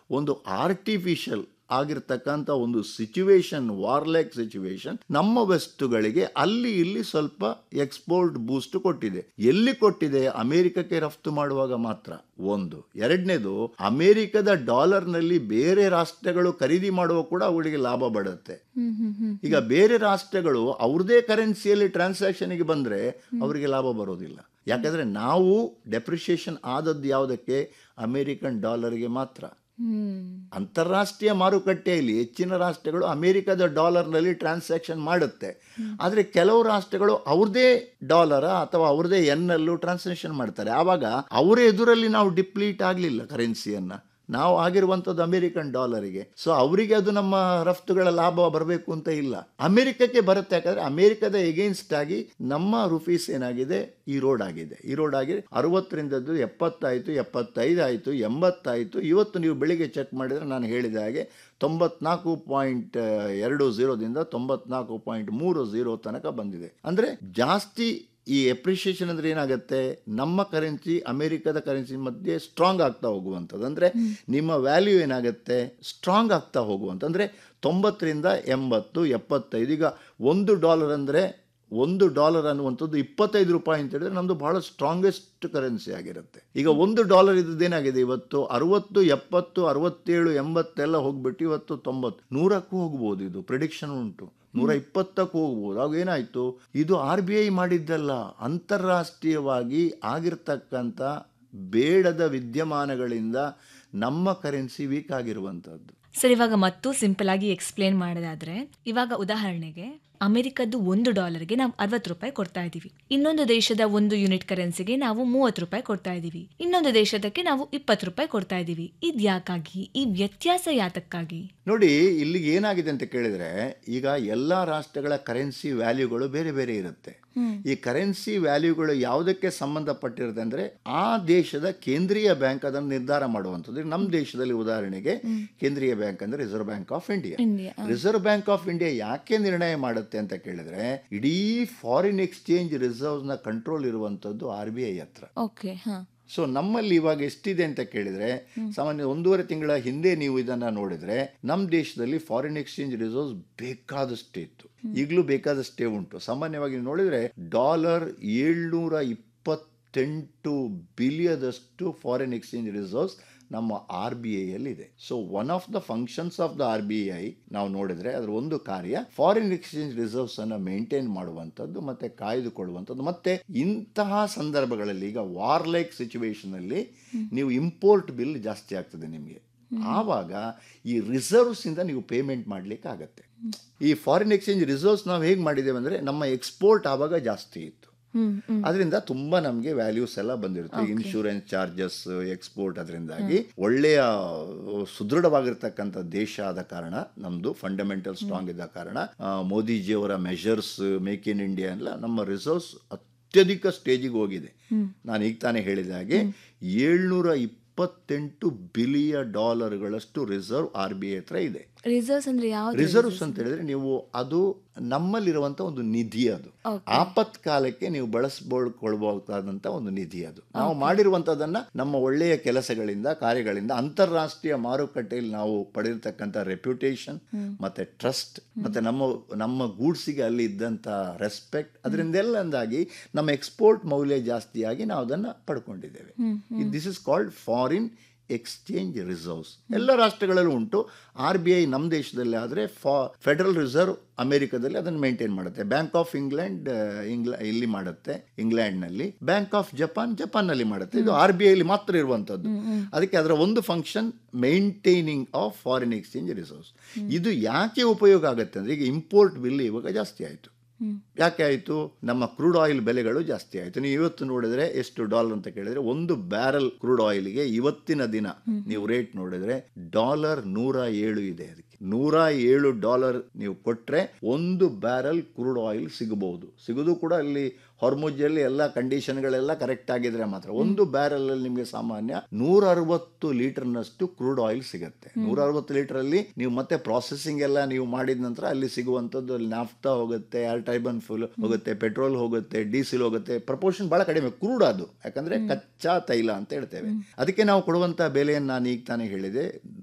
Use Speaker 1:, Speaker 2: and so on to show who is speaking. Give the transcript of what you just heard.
Speaker 1: ಒಂದು ಆರ್ಟಿಫಿಷಿಯಲ್ ಆಗಿರ್ತಕ್ಕಂಥ ಒಂದು ಸಿಚುವೇಶನ್ ವಾರ್ಲೈಕ್ ಸಿಚುವೇಶನ್ ನಮ್ಮ ವಸ್ತುಗಳಿಗೆ ಅಲ್ಲಿ ಇಲ್ಲಿ ಸ್ವಲ್ಪ ಎಕ್ಸ್ಪೋರ್ಟ್ ಬೂಸ್ಟ್ ಕೊಟ್ಟಿದೆ ಎಲ್ಲಿ ಕೊಟ್ಟಿದೆ ಅಮೆರಿಕಕ್ಕೆ ರಫ್ತು ಮಾಡುವಾಗ ಮಾತ್ರ ಒಂದು ಎರಡನೇದು ಅಮೆರಿಕದ ಡಾಲರ್ನಲ್ಲಿ ಬೇರೆ ರಾಷ್ಟ್ರಗಳು ಖರೀದಿ ಮಾಡುವ ಕೂಡ ಅವರಿಗೆ ಲಾಭ ಬರುತ್ತೆ
Speaker 2: ಹ್ಮ್ ಹ್ಮ್ ಹ್ಮ್
Speaker 1: ಈಗ ಬೇರೆ ರಾಷ್ಟ್ರಗಳು ಅವ್ರದೇ ಕರೆನ್ಸಿಯಲ್ಲಿ ಟ್ರಾನ್ಸಾಕ್ಷನ್ಗೆ ಬಂದ್ರೆ ಅವರಿಗೆ ಲಾಭ ಬರೋದಿಲ್ಲ ಯಾಕಂದ್ರೆ ನಾವು ಡೆಪ್ರಿಷಿಯೇಷನ್ ಆದದ್ದು ಯಾವುದಕ್ಕೆ ಅಮೆರಿಕನ್ ಡಾಲರ್ಗೆ ಮಾತ್ರ
Speaker 2: ಹ್ಮ್
Speaker 1: ಅಂತಾರಾಷ್ಟ್ರೀಯ ಮಾರುಕಟ್ಟೆಯಲ್ಲಿ ಹೆಚ್ಚಿನ ರಾಷ್ಟ್ರಗಳು ಅಮೆರಿಕದ ಡಾಲರ್ನಲ್ಲಿ ಟ್ರಾನ್ಸಾಕ್ಷನ್ ಮಾಡುತ್ತೆ ಆದರೆ ಕೆಲವು ರಾಷ್ಟ್ರಗಳು ಅವ್ರದೇ ಡಾಲರ ಅಥವಾ ಅವ್ರದೇ ಎನ್ನಲ್ಲೂ ಟ್ರಾನ್ಸಾಕ್ಷನ್ ಮಾಡ್ತಾರೆ ಆವಾಗ ಅವರ ಎದುರಲ್ಲಿ ನಾವು ಡಿಪ್ಲೀಟ್ ಆಗಲಿಲ್ಲ ಕರೆನ್ಸಿಯನ್ನ ನಾವು ಆಗಿರುವಂಥದ್ದು ಅಮೆರಿಕನ್ ಡಾಲರಿಗೆ ಸೊ ಅವರಿಗೆ ಅದು ನಮ್ಮ ರಫ್ತುಗಳ ಲಾಭ ಬರಬೇಕು ಅಂತ ಇಲ್ಲ ಅಮೆರಿಕಕ್ಕೆ ಬರುತ್ತೆ ಯಾಕಂದ್ರೆ ಅಮೆರಿಕದ ಎಗೇನ್ಸ್ಟ್ ಆಗಿ ನಮ್ಮ ರುಪೀಸ್ ಏನಾಗಿದೆ ಈ ರೋಡ್ ಆಗಿದೆ ಈ ರೋಡ್ ಆಗಿ ಅರವತ್ತರಿಂದದ್ದು ಎಪ್ಪತ್ತಾಯಿತು ಎಪ್ಪತ್ತೈದು ಆಯಿತು ಎಂಬತ್ತಾಯಿತು ಇವತ್ತು ನೀವು ಬೆಳಿಗ್ಗೆ ಚೆಕ್ ಮಾಡಿದರೆ ನಾನು ಹೇಳಿದ ಹಾಗೆ ತೊಂಬತ್ನಾಲ್ಕು ಪಾಯಿಂಟ್ ಎರಡು ಝೀರೋದಿಂದ ತೊಂಬತ್ನಾಲ್ಕು ಪಾಯಿಂಟ್ ಮೂರು ಝೀರೋ ತನಕ ಬಂದಿದೆ ಅಂದರೆ ಜಾಸ್ತಿ ಈ ಎಪ್ರಿಷಿಯೇಷನ್ ಅಂದ್ರೆ ಏನಾಗುತ್ತೆ ನಮ್ಮ ಕರೆನ್ಸಿ ಅಮೆರಿಕದ ಕರೆನ್ಸಿ ಮಧ್ಯೆ ಸ್ಟ್ರಾಂಗ್ ಆಗ್ತಾ ಹೋಗುವಂಥದ್ದು ಅಂದರೆ ನಿಮ್ಮ ವ್ಯಾಲ್ಯೂ ಏನಾಗುತ್ತೆ ಸ್ಟ್ರಾಂಗ್ ಆಗ್ತಾ ಹೋಗುವಂಥ ಅಂದರೆ ತೊಂಬತ್ತರಿಂದ ಎಂಬತ್ತು ಎಪ್ಪತ್ತೈದು ಈಗ ಒಂದು ಡಾಲರ್ ಅಂದರೆ ಒಂದು ಡಾಲರ್ ಅನ್ನುವಂಥದ್ದು ಇಪ್ಪತ್ತೈದು ರೂಪಾಯಿ ಅಂತ ಹೇಳಿದ್ರೆ ನಮ್ಮದು ಬಹಳ ಸ್ಟ್ರಾಂಗೆಸ್ಟ್ ಕರೆನ್ಸಿ ಆಗಿರುತ್ತೆ ಈಗ ಒಂದು ಡಾಲರ್ ಇದ್ದದ್ದೇನಾಗಿದೆ ಇವತ್ತು ಅರವತ್ತು ಎಪ್ಪತ್ತು ಅರವತ್ತೇಳು ಎಂಬತ್ತೆಲ್ಲ ಹೋಗ್ಬಿಟ್ಟು ಇವತ್ತು ತೊಂಬತ್ತು ನೂರಕ್ಕೂ ಹೋಗ್ಬೋದು ಇದು ಪ್ರಿಡಿಕ್ಷನ್ ಉಂಟು ನೂರ ಇಪ್ಪತ್ತಕ್ಕೂ ಹೋಗ್ಬೋದು ಆಗ ಏನಾಯ್ತು ಇದು ಆರ್ ಬಿ ಐ ಮಾಡಿದ್ದಲ್ಲ ಅಂತಾರಾಷ್ಟ್ರೀಯವಾಗಿ ಆಗಿರ್ತಕ್ಕಂಥ ಬೇಡದ ವಿದ್ಯಮಾನಗಳಿಂದ ನಮ್ಮ ಕರೆನ್ಸಿ ವೀಕ್ ಆಗಿರುವಂಥದ್ದು
Speaker 2: ಸರ್ ಇವಾಗ ಮತ್ತೂ ಸಿಂಪಲ್ ಆಗಿ ಎಕ್ಸ್ಪ್ಲೇನ್ ಮಾಡೋದಾದ್ರೆ ಇವಾಗ ಉದಾಹರಣೆಗೆ ಅಮೆರಿಕದ್ದು ಒಂದು ಡಾಲರ್ಗೆ ನಾವು ಅರವತ್ತು ರೂಪಾಯಿ ಕೊಡ್ತಾ ಇದೀವಿ ಇನ್ನೊಂದು ದೇಶದ ಒಂದು ಯೂನಿಟ್ ಕರೆನ್ಸಿಗೆ ನಾವು ಮೂವತ್ತು ರೂಪಾಯಿ ಕೊಡ್ತಾ ಇದೀವಿ ಇನ್ನೊಂದು ದೇಶದಕ್ಕೆ ನಾವು ಇಪ್ಪತ್ತು ರೂಪಾಯಿ ಕೊಡ್ತಾ ಇದೀವಿ ಇದ್ಯಾಕಾಗಿ ಈ ವ್ಯತ್ಯಾಸ ಯಾತಕ್ಕಾಗಿ
Speaker 1: ನೋಡಿ ಇಲ್ಲಿಗೆ ಏನಾಗಿದೆ ಅಂತ ಕೇಳಿದ್ರೆ ಈಗ ಎಲ್ಲ ರಾಷ್ಟ್ರಗಳ ಕರೆನ್ಸಿ ವ್ಯಾಲ್ಯೂಗಳು ಬೇರೆ ಬೇರೆ ಇರುತ್ತೆ ಈ ಕರೆನ್ಸಿ ವ್ಯಾಲ್ಯೂಗಳು ಯಾವುದಕ್ಕೆ ಸಂಬಂಧಪಟ್ಟಿರುತ್ತೆ ಅಂದ್ರೆ ಆ ದೇಶದ ಕೇಂದ್ರೀಯ ಬ್ಯಾಂಕ್ ಅದನ್ನು ನಿರ್ಧಾರ ಮಾಡುವಂಥದ್ದು ಈಗ ನಮ್ಮ ದೇಶದಲ್ಲಿ ಉದಾಹರಣೆಗೆ ಕೇಂದ್ರೀಯ ಬ್ಯಾಂಕ್ ಅಂದ್ರೆ reserve bank of India
Speaker 2: India
Speaker 1: reserve bank of India ಯಾಕೆ ನಿರ್ಣಯ ಮಾಡುತ್ತೆ ಅಂತ ಕೇಳಿದ್ರೆ ಇಡೀ ಫಾರಿನ್ ಎಕ್ಸ್ಚೇಂಜ್ ರಿಸರ್ವ್ ನ ಕಂಟ್ರೋಲ್ ಇರುವಂತದ್ದು ಆರ್ ಬಿ ಐ ಹತ್ರ
Speaker 2: ಓಕೆ ಹಾ
Speaker 1: ಸೊ ನಮ್ಮಲ್ಲಿ ಇವಾಗ ಎಷ್ಟಿದೆ ಅಂತ ಕೇಳಿದ್ರೆ ಸಾಮಾನ್ಯ ಒಂದೂವರೆ ತಿಂಗಳ ಹಿಂದೆ ನೀವು ಇದನ್ನ ನೋಡಿದ್ರೆ ನಮ್ಮ ದೇಶದಲ್ಲಿ ಫಾರಿನ್ ಎಕ್ಸ್ಚೇಂಜ್ ರಿಸರ್ವ್ಸ್ ಬೇಕಾದಷ್ಟೇ ಇತ್ತು ಈಗಲೂ ಬೇಕಾದಷ್ಟೇ ಉಂಟು ಸಾಮಾನ್ಯವಾಗಿ ನೋಡಿದ್ರೆ ಡಾಲರ್ ಏಳ್ನೂರ ಇಪ್ಪತ್ತೆಂಟು ಬಿಲಿಯದಷ್ಟು ಫಾರಿನ್ ಎಕ್ಸ್ಚೇಂಜ್ ರಿಸರ್ವ್ಸ್ ನಮ್ಮ ಆರ್ ಬಿ ಐಯಲ್ಲಿ ಇದೆ so one of the functions of the R B I ನಾವು ನೋಡಿದ್ರೆ ಅದರ ಒಂದು ಕಾರ್ಯ ಫಾರಿನ್ ಎಕ್ಸ್ಚೇಂಜ್ ರಿಸರ್ವ್ಸ್ ಅನ್ನ ಮೇಂಟೈನ್ ಮಾಡುವಂಥದ್ದು ಮತ್ತೆ ಕಾಯ್ದುಕೊಳ್ಳುವಂಥದ್ದು ಮತ್ತೆ ಇಂತಹ ಸಂದರ್ಭಗಳಲ್ಲಿ ಈಗ ವಾರ್ ಲೈಕ್ ಸಿಚುವೇಶನ್ ಅಲ್ಲಿ ನೀವು ಇಂಪೋರ್ಟ್ ಬಿಲ್ ಜಾಸ್ತಿ ಆಗ್ತದೆ ನಿಮಗೆ ಆವಾಗ ಈ ರಿಸರ್ವ್ಸ್ ಇಂದ ನೀವು ಪೇಮೆಂಟ್ ಮಾಡ್ಲಿಕ್ಕೆ ಆಗತ್ತೆ ಈ ಫಾರಿನ್ ಎಕ್ಸ್ಚೇಂಜ್ ರಿಸರ್ವ್ಸ್ ನಾವು ಹೇಗೆ ಮಾಡಿದ್ದೇವೆ ಅಂದ್ರೆ ನಮ್ಮ ಎಕ್ಸ್ಪೋರ್ಟ್ ಆವಾಗ ಜಾಸ್ತಿ ಇತ್ತು
Speaker 2: ಹ್ಮ್ ಹ್ಮ್
Speaker 1: ಅದರಿಂದ ತುಂಬಾ ನಮಗೆ ವ್ಯಾಲ್ಯೂಸ್ ಎಲ್ಲ ಬಂದಿರುತ್ತೆ ಇನ್ಶೂರೆನ್ಸ್ ಚಾರ್ಜಸ್ ಎಕ್ಸ್ಪೋರ್ಟ್ ಅದರಿಂದಾಗಿ ಒಳ್ಳೆಯ ಸುದೃಢವಾಗಿರ್ತಕ್ಕಂಥ ದೇಶ ಆದ ಕಾರಣ ನಮ್ದು ಫಂಡಮೆಂಟಲ್ ಸ್ಟ್ರಾಂಗ್ ಇದ್ದ ಕಾರಣ ಆ, ಮೋದಿಜಿಯವರ ಮೆಷರ್ಸ್ ಮೇಕ್ ಇನ್ ಇಂಡಿಯಾ ಎಲ್ಲ ನಮ್ಮ ರಿಸರ್ವ್ಸ್ ಅತ್ಯಧಿಕ ಸ್ಟೇಜಿಗೆ ಹೋಗಿದೆ ನಾನು ಈಗ ತಾನೇ ಹೇಳಿದ ಹಾಗೆ ಏಳ್ನೂರ ಇಪ್ಪತ್ತೆಂಟು ಬಿಲಿಯ ಡಾಲರ್ಗಳಷ್ಟು ರಿಸರ್ವ್ ಆರ್ ಬಿ ಐ ಹತ್ರ ಇದೆ
Speaker 2: ರಿಸರ್ವ್ಸ್ ಅಂದ್ರೆ ಯಾವ
Speaker 1: ರಿಸರ್ವ್ಸ್ ಅಂತ ಹೇಳಿದ್ರೆ ನೀವು ಅದು ನಮ್ಮಲ್ಲಿರುವಂತ ಒಂದು ನಿಧಿ ಅದು ಆಪತ್ಕಾಲಕ್ಕೆ ನೀವು ಬಳಸ್ಕೊಳ್ಬಹುದಾದಂತ ಒಂದು ನಿಧಿ ಅದು ನಾವು ಮಾಡಿರುವಂತದನ್ನ ನಮ್ಮ ಒಳ್ಳೆಯ ಕೆಲಸಗಳಿಂದ ಕಾರ್ಯಗಳಿಂದ ಅಂತಾರಾಷ್ಟ್ರೀಯ ಮಾರುಕಟ್ಟೆಯಲ್ಲಿ ನಾವು ಪಡೆದಿರ್ತಕ್ಕಂಥ ರೆಪ್ಯುಟೇಷನ್ ಮತ್ತೆ ಟ್ರಸ್ಟ್ ಮತ್ತೆ ನಮ್ಮ ನಮ್ಮ ಗೂಡ್ಸಿಗೆ ಅಲ್ಲಿ ಇದ್ದಂತ ರೆಸ್ಪೆಕ್ಟ್ ಅದರಿಂದೆಲ್ಲಂದಾಗಿ ನಮ್ಮ ಎಕ್ಸ್ಪೋರ್ಟ್ ಮೌಲ್ಯ ಜಾಸ್ತಿಯಾಗಿ ನಾವು ಅದನ್ನ ಪಡ್ಕೊಂಡಿದ್ದೇವೆ this is called foreign exchange reserves ಎಲ್ಲ ರಾಷ್ಟ್ರಗಳಲ್ಲೂ ಉಂಟು ಆರ್ ಬಿ ಐ ನಮ್ಮ ದೇಶದಲ್ಲಿ ಆದರೆ ಫಾ ಫೆಡರಲ್ ರಿಸರ್ವ್ ಅಮೆರಿಕದಲ್ಲಿ ಅದನ್ನು ಮೇಂಟೈನ್ ಮಾಡುತ್ತೆ ಬ್ಯಾಂಕ್ ಆಫ್ ಇಂಗ್ಲೆಂಡ್ ಇಂಗ್ಲ ಇಲ್ಲಿ ಮಾಡುತ್ತೆ ಇಂಗ್ಲೆಂಡ್ನಲ್ಲಿ ಬ್ಯಾಂಕ್ ಆಫ್ ಜಪಾನ್ ಜಪಾನ್ನಲ್ಲಿ ಮಾಡುತ್ತೆ ಇದು ಆರ್ ಬಿ ಐಲಿ ಮಾತ್ರ ಇರುವಂಥದ್ದು ಅದಕ್ಕೆ ಅದರ ಒಂದು function maintaining of foreign exchange reserves ಇದು ಯಾಕೆ ಉಪಯೋಗ ಆಗುತ್ತೆ ಅಂದರೆ ಈಗ ಇಂಪೋರ್ಟ್ ಬಿಲ್ ಇವಾಗ ಜಾಸ್ತಿ ಆಯಿತು ಯಾಕೆ ಆಯಿತು ನಮ್ಮ ಕ್ರೂಡ್ ಆಯಿಲ್ ಬೆಲೆಗಳು ಜಾಸ್ತಿ ಆಯಿತು ನೀವು ಇವತ್ತು ನೋಡಿದ್ರೆ ಎಷ್ಟು ಡಾಲರ್ ಅಂತ ಕೇಳಿದ್ರೆ ಒಂದು ಬ್ಯಾರಲ್ ಕ್ರೂಡ್ ಆಯಿಲ್ಗೆ ಇವತ್ತಿನ ದಿನ ನೀವು ರೇಟ್ ನೋಡಿದ್ರೆ ಡಾಲರ್ ನೂರ ಏಳು ಇದೆ ಅದಕ್ಕೆ ನೂರ ಏಳು ಡಾಲರ್ ನೀವು ಕೊಟ್ರೆ ಒಂದು ಬ್ಯಾರಲ್ ಕ್ರೂಡ್ ಆಯಿಲ್ ಸಿಗಬಹುದು ಸಿಗೋದು ಕೂಡ ಅಲ್ಲಿ ಹೊರ್ಮುಜ್ಜಲ್ಲಿ ಎಲ್ಲ ಕಂಡೀಷನ್ಗಳೆಲ್ಲ ಕರೆಕ್ಟ್ ಆಗಿದ್ರೆ ಮಾತ್ರ ಒಂದು ಬ್ಯಾರಲ್ ಅಲ್ಲಿ ನಿಮಗೆ ಸಾಮಾನ್ಯ ನೂರ ಅರವತ್ತು ಲೀಟರ್ನಷ್ಟು ಕ್ರೂಡ್ ಆಯಿಲ್ ಸಿಗುತ್ತೆ ನೂರ ಅರವತ್ತು ಲೀಟರ್ ಅಲ್ಲಿ ನೀವು ಮತ್ತೆ ಪ್ರಾಸೆಸಿಂಗ್ ಎಲ್ಲ ನೀವು ಮಾಡಿದ ನಂತರ ಅಲ್ಲಿ ಸಿಗುವಂತದ್ದು ಅಲ್ಲಿ ನಾಫ್ತಾ ಹೋಗುತ್ತೆ ಆರ್ ಟೈಬನ್ ಫುಲ್ ಹೋಗುತ್ತೆ ಪೆಟ್ರೋಲ್ ಹೋಗುತ್ತೆ ಡೀಸೆಲ್ ಹೋಗುತ್ತೆ ಪ್ರಪೋರ್ಷನ್ ಬಹಳ ಕಡಿಮೆ ಕ್ರೂಡ್ ಅದು ಯಾಕಂದ್ರೆ ಕಚ್ಚಾ ತೈಲ ಅಂತ ಹೇಳ್ತೇವೆ ಅದಕ್ಕೆ ನಾವು ಕೊಡುವಂತ ಬೆಲೆಯನ್ನು ನಾನು ಈಗ ತಾನೇ ಹೇಳಿದೆ